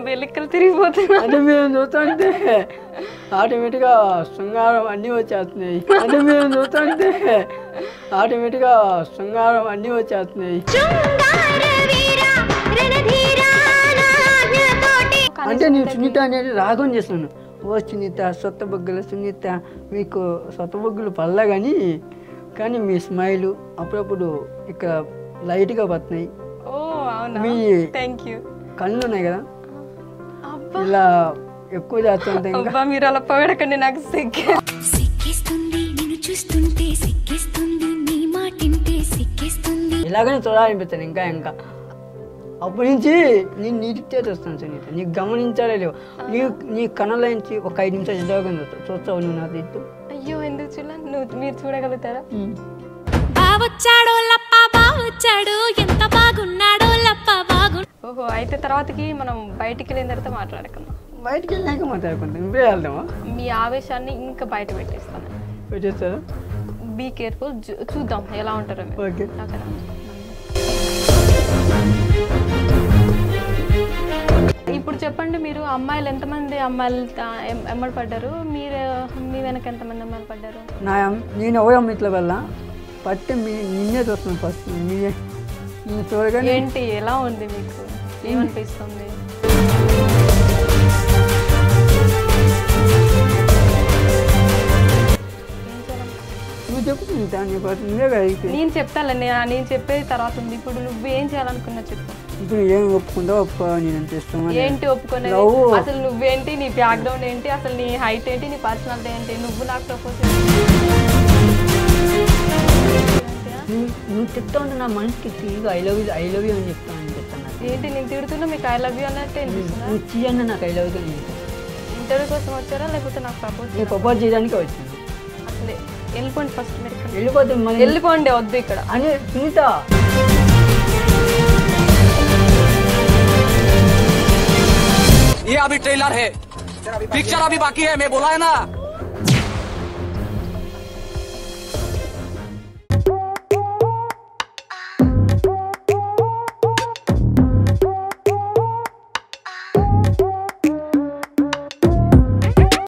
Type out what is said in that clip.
వెలిక్కలు తిరిగిపోతున్నా అంటే మీరు చూస్తుంటే ఆటోమేటిక్గా శృంగారం అన్నీ వచ్చేస్తున్నాయి అంటే మీరు చూస్తుంటే ఆటోమేటిక్గా శృంగారం అన్నీ వచ్చేస్తున్నాయి అంటే నేను సునీత అనేది రాగం చేస్తున్నాను ఓ సునీత సొత్త బొగ్గుల సునీత మీకు సొత్త బొగ్గులు పడలా కానీ కానీ మీ స్మైలు అప్పుడప్పుడు ఇక్కడ లైట్గా పడుతున్నాయి ఓ అవునా మీ థ్యాంక్ యూ కళ్ళు ఉన్నాయి కదా అబ్బా ఇలా ఎక్కువ చేస్తుంటే ఇంకా అబ్బా మీరు అలా పొగడకండి నాకు సిగ్గే సిక్కిస్తుంది నిన్ను చూస్తుంటే సిక్కిస్తుంది నీ మాటింటే సిక్కిస్తుంది ఇలాగనే చూడాలనిపిస్తాను ఇంకా ఇంకా అప్పటి నుంచి నేను నీటితే చూస్తాను సునీత నీకు గమనించాలే లేవు నీ నీ కళ్ళ నుంచి ఒక ఐదు నిమిషాలు ఎదురుగా చూస్తావు చూస్తావు నువ్వు నా తిట్టు అయ్యో ఎందుకు చూడ నువ్వు మీరు చూడగలుగుతారా బావొచ్చాడో లప్ప బావొచ్చాడు ఎంత బాగున్నాడో లప్ప బాగు ఓహో అయితే తర్వాతకి మనం బయటికి వెళ్ళిన తర్వాత మాట్లాడుకుందాం బయటికి వెళ్ళాక మాట్లాడుకుంటాం ఇప్పుడే వెళ్దామా మీ ఆవేశాన్ని ఇంకా బయట పెట్టేస్తాను పెట్టేస్తారా బీ కేర్ఫుల్ చూద్దాం ఎలా ఉంటారో మీరు ఓకే ఓకేనా ఇప్పుడు చెప్పండి మీరు అమ్మాయిలు ఎంతమంది అమ్మాయిలు తా- ఎం- ఎమ్మడి పడ్డారు మీరు మీ వెనక ఎంతమంది అమ్మాయిలు పడ్డారు నా నేను ఎవరు ఇట్లా వల్ల పట్టి మీ నిన్నే చూస్తున్నాను ఫస్ట్ నీయే నేను చూడగానే ఏంటి ఎలా ఉంది మీకు ఏమనిపిస్తుంది ఏం చేయాలి? నువ్వు చెప్పు సునీత నీ ఫస్ట్ నువ్వే కదా అయితే. నేను చెప్తాలే నేను నేను చెప్పేది తర్వాత ఉంది ఇప్పుడు నువ్వు ఏం చేయాలనుకున్నా చెప్పు ఇప్పుడు ఏం ఒప్పుకుంటావు ఒప్పుకో నేను ఎంత ఇష్టం అని. ఏంటి ఒప్పుకునేది లవ్. అసలు నువ్వేంటి నీ బ్యాక్గ్రౌండ్ ఏంటి అసలు నీ హైట్ ఏంటి నీ పర్సనాలిటీ ఏంటి నువ్వు నాకు ప్రపోజ్ నువ్వు నువ్వు చెప్తా ఉంటే నా మనసుకి తిరిగి I love you I love you అని చెప్తాను అని చెప్తాను నాకు. ఏంటి నేను తిడుతున్నా మీకు ఐ లవ్ యూ అన్నట్టు అనిపిస్తుందా నువ్వు చెయ్యన్న నాకు ఐ లవ్ యూ అని ఇంటర్వ్యూ కోసం వచ్చారా లేకపోతే నాకు ప్రపోజ్ నేను ప్రపోజ్ చేయడానికి వచ్చాను అసలే వెళ్ళిపోండి ఫస్ట్ మీరు ఇక్కడ. వెళ్ళిపోతే మళ్ళీ వెళ్ళిపోండి వద్దు ఇక్కడ అని సునీత ये अभी ट्रेलर है पिक्चर अभी बाकी है मैं बोला है ना